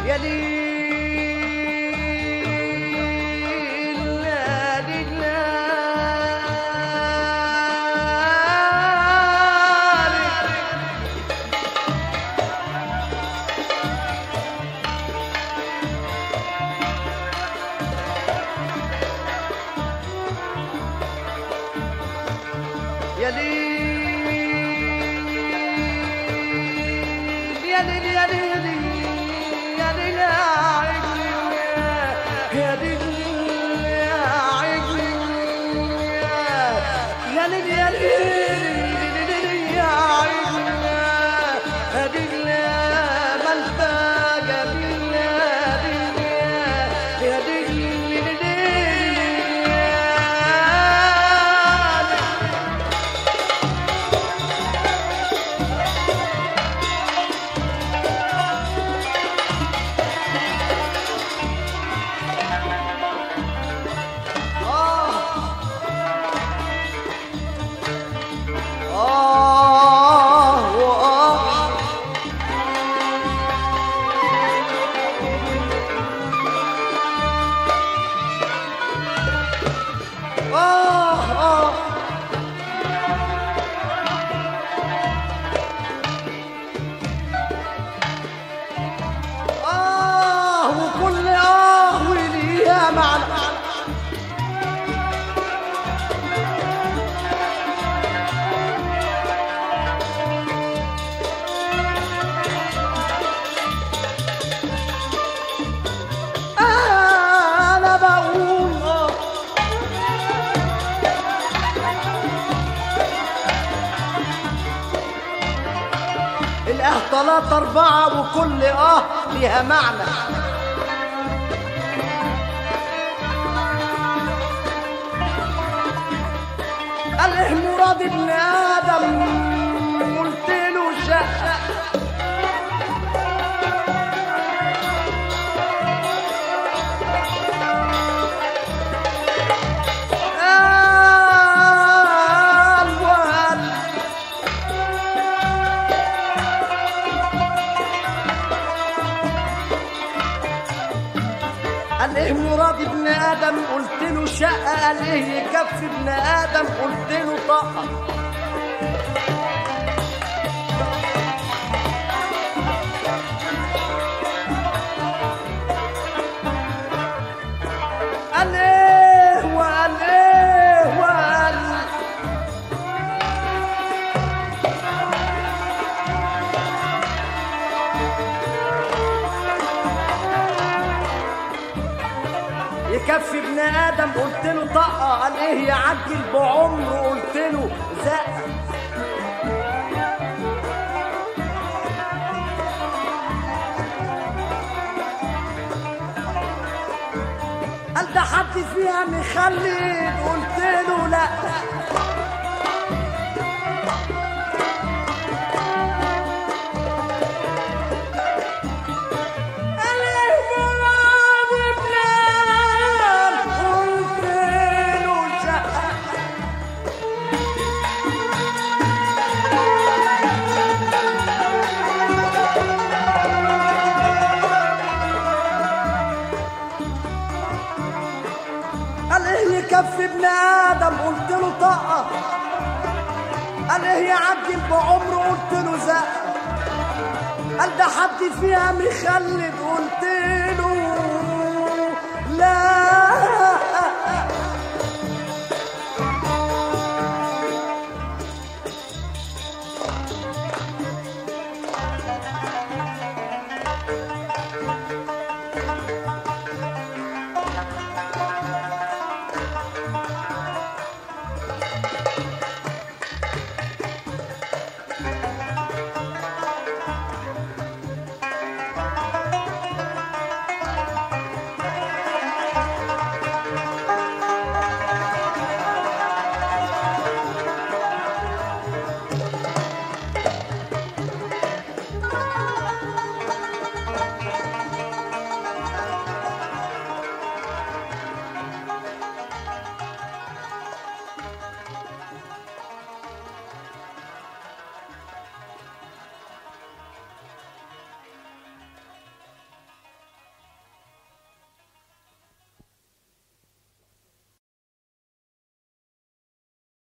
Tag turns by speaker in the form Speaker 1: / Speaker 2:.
Speaker 1: يا ليل لا لله يا ليل يا ليل يا ليل يا ليل يا عجل يا ليل يا عجل يا ليل يا ليل يا عجل يا ليل ما انت جميل يا ليل يا ليل يا آه وآه آه آه آه وكل آه وليها معنى أنا بقول آه الآه تلاتة أربعة وكل آه ليها معنى قال إيه مراد ابن آدم قلت له شقة قال وقال قال ايه مراد ابن ادم قلت له شقه قال ايه يكفي ابن ادم قلت له طاقه قال ايه وقال ايه وقال يكفي ابن ادم قلت له طقه قال ايه يعجل بعمره قلت له زق قال ده حد فيها مخلد قلت له لا قال ايه مراد ابن آدم؟ قلت له شقة قال ايه يكفي ابن ادم قلت له طاقه قال ايه يعجل بعمره قلت له زق قال ده حد فيها مخلد قلت له لا